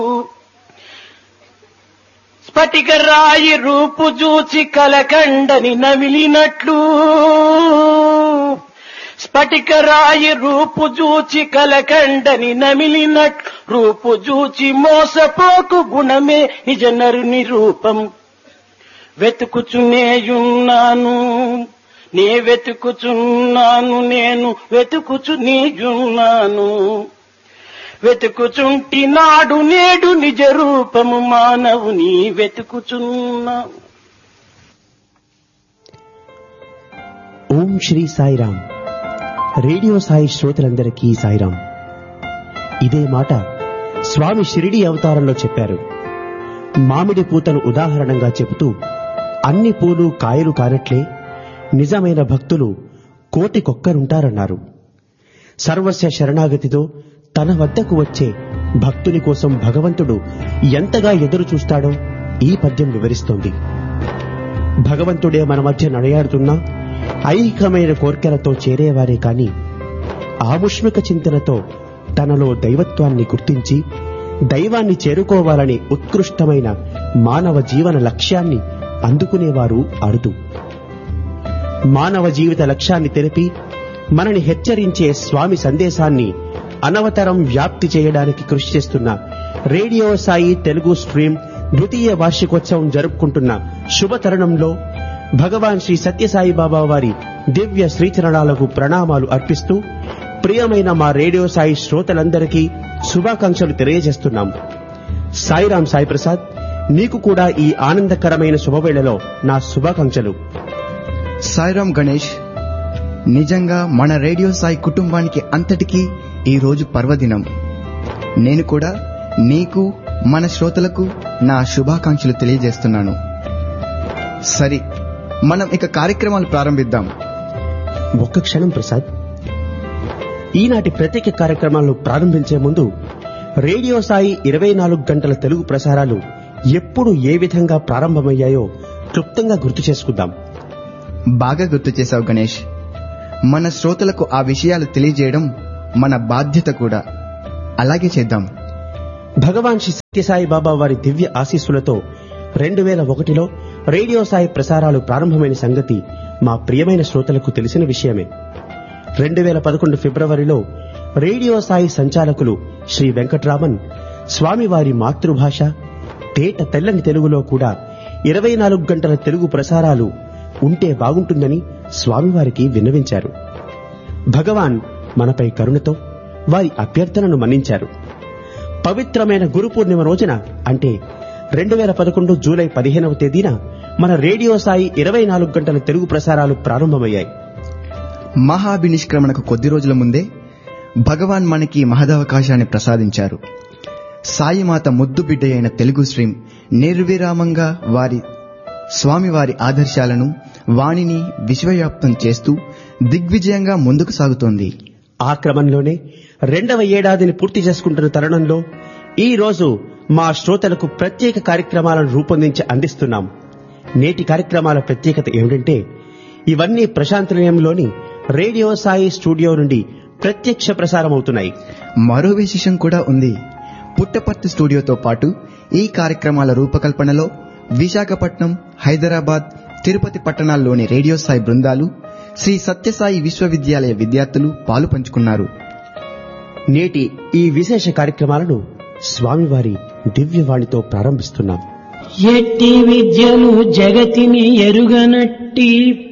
స్ఫటిక రాయి రూపు చూచి కలకండని నవిలినట్లు స్ఫటిక రాయి రూపు చూచి కలకండని నమిలినట్లు రూపు చూచి మోసపోకు గుణమే నిజ నరుని రూపం వెతుకుచునేయున్నాను నే వెతుకుచున్నాను నేను వెతుకుచు నీయున్నాను వెతుకుచుంటి నాడు నేడు నిజ రూపము మానవుని వెతుకుచున్నా ఓం శ్రీ సాయిరామ్ రేడియో సాయి శ్రోతలందరికీ సాయిరామ్ ఇదే మాట స్వామి షిరిడి అవతారంలో చెప్పారు మామిడి పూతను ఉదాహరణంగా చెబుతూ అన్ని పూలు కాయలు కానట్లే నిజమైన భక్తులు కోటికొక్కరుంటారన్నారు సర్వస్వ శరణాగతితో తన వద్దకు వచ్చే భక్తుని కోసం భగవంతుడు ఎంతగా ఎదురు చూస్తాడో ఈ పద్యం వివరిస్తోంది భగవంతుడే మన మధ్య నడయాడుతున్నా ఐహికమైన కోర్కెలతో చేరేవారే కాని ఆముష్మిక చింతనతో తనలో దైవత్వాన్ని గుర్తించి దైవాన్ని చేరుకోవాలనే ఉత్కృష్టమైన మానవ జీవన లక్ష్యాన్ని అందుకునేవారు అరుదు మానవ జీవిత లక్ష్యాన్ని తెలిపి మనని హెచ్చరించే స్వామి సందేశాన్ని అనవతరం వ్యాప్తి చేయడానికి కృషి చేస్తున్న రేడియో సాయి తెలుగు స్ట్రీమ్ ద్వితీయ వార్షికోత్సవం జరుపుకుంటున్న శుభ తరుణంలో భగవాన్ శ్రీ సత్యసాయి బాబా వారి దివ్య శ్రీచరణాలకు ప్రణామాలు అర్పిస్తూ ప్రియమైన మా రేడియో సాయి శ్రోతలందరికీ శుభాకాంక్షలు తెలియజేస్తున్నాం సాయిరాం సాయి ప్రసాద్ నీకు కూడా ఈ ఆనందకరమైన శుభవేళలో నా శుభాకాంక్షలు సాయిరామ్ గణేష్ నిజంగా మన రేడియో సాయి కుటుంబానికి అంతటికీ ఈ రోజు పర్వదినం నేను కూడా నీకు మన శ్రోతలకు నా శుభాకాంక్షలు తెలియజేస్తున్నాను సరే మనం ఇక కార్యక్రమాలు ప్రారంభిద్దాం ఒక్క క్షణం ప్రసాద్ ఈనాటి ప్రత్యేక కార్యక్రమాలను ప్రారంభించే ముందు రేడియో సాయి ఇరవై నాలుగు గంటల తెలుగు ప్రసారాలు ఎప్పుడు ఏ విధంగా ప్రారంభమయ్యాయో క్లుప్తంగా గుర్తు చేసుకుందాం బాగా గుర్తు చేశావు గణేష్ మన శ్రోతలకు ఆ విషయాలు తెలియజేయడం మన బాధ్యత కూడా అలాగే చేద్దాం భగవాన్ శ్రీ సత్యసాయి బాబా వారి దివ్య ఆశీస్సులతో రెండు వేల ఒకటిలో రేడియో సాయి ప్రసారాలు ప్రారంభమైన సంగతి మా ప్రియమైన శ్రోతలకు తెలిసిన విషయమే రెండు వేల పదకొండు ఫిబ్రవరిలో రేడియో సాయి సంచాలకులు శ్రీ వెంకట్రామన్ స్వామివారి మాతృభాష తేట తెల్లని తెలుగులో కూడా ఇరవై నాలుగు గంటల తెలుగు ప్రసారాలు ఉంటే బాగుంటుందని స్వామివారికి విన్నవించారు భగవాన్ మనపై కరుణతో వారి అభ్యర్థనను మన్నించారు పవిత్రమైన గురు పూర్ణిమ రోజున అంటే రెండు వేల పదకొండు జూలై పదిహేనవ తేదీన మన రేడియో సాయి ఇరవై నాలుగు గంటల తెలుగు ప్రసారాలు ప్రారంభమయ్యాయి మహాభినిష్క్రమణకు కొద్ది రోజుల ముందే భగవాన్ మనకి మహదవకాశాన్ని ప్రసాదించారు సాయిమాత ముద్దు బిడ్డ అయిన తెలుగు స్ట్రీమ్ నిర్విరామంగా వారి స్వామివారి ఆదర్శాలను వాణిని విశ్వవ్యాప్తం చేస్తూ దిగ్విజయంగా ముందుకు సాగుతోంది ఆ క్రమంలోనే రెండవ ఏడాదిని పూర్తి చేసుకుంటున్న తరుణంలో ఈ రోజు మా శ్రోతలకు ప్రత్యేక కార్యక్రమాలను రూపొందించి అందిస్తున్నాం నేటి కార్యక్రమాల ప్రత్యేకత ఏమిటంటే ఇవన్నీ ప్రశాంత నిలయంలోని రేడియో సాయి స్టూడియో నుండి ప్రత్యక్ష ప్రసారం అవుతున్నాయి మరో విశేషం కూడా ఉంది పుట్టపర్తి స్టూడియోతో పాటు ఈ కార్యక్రమాల రూపకల్పనలో విశాఖపట్నం హైదరాబాద్ తిరుపతి పట్టణాల్లోని రేడియో సాయి బృందాలు శ్రీ సత్యసాయి విశ్వవిద్యాలయ విద్యార్థులు పాలు పంచుకున్నారు నేటి ఈ విశేష కార్యక్రమాలను స్వామివారి దివ్యవాణితో ప్రారంభిస్తున్నాం ఎట్టి విద్యను జగతిని ఎరుగనట్టి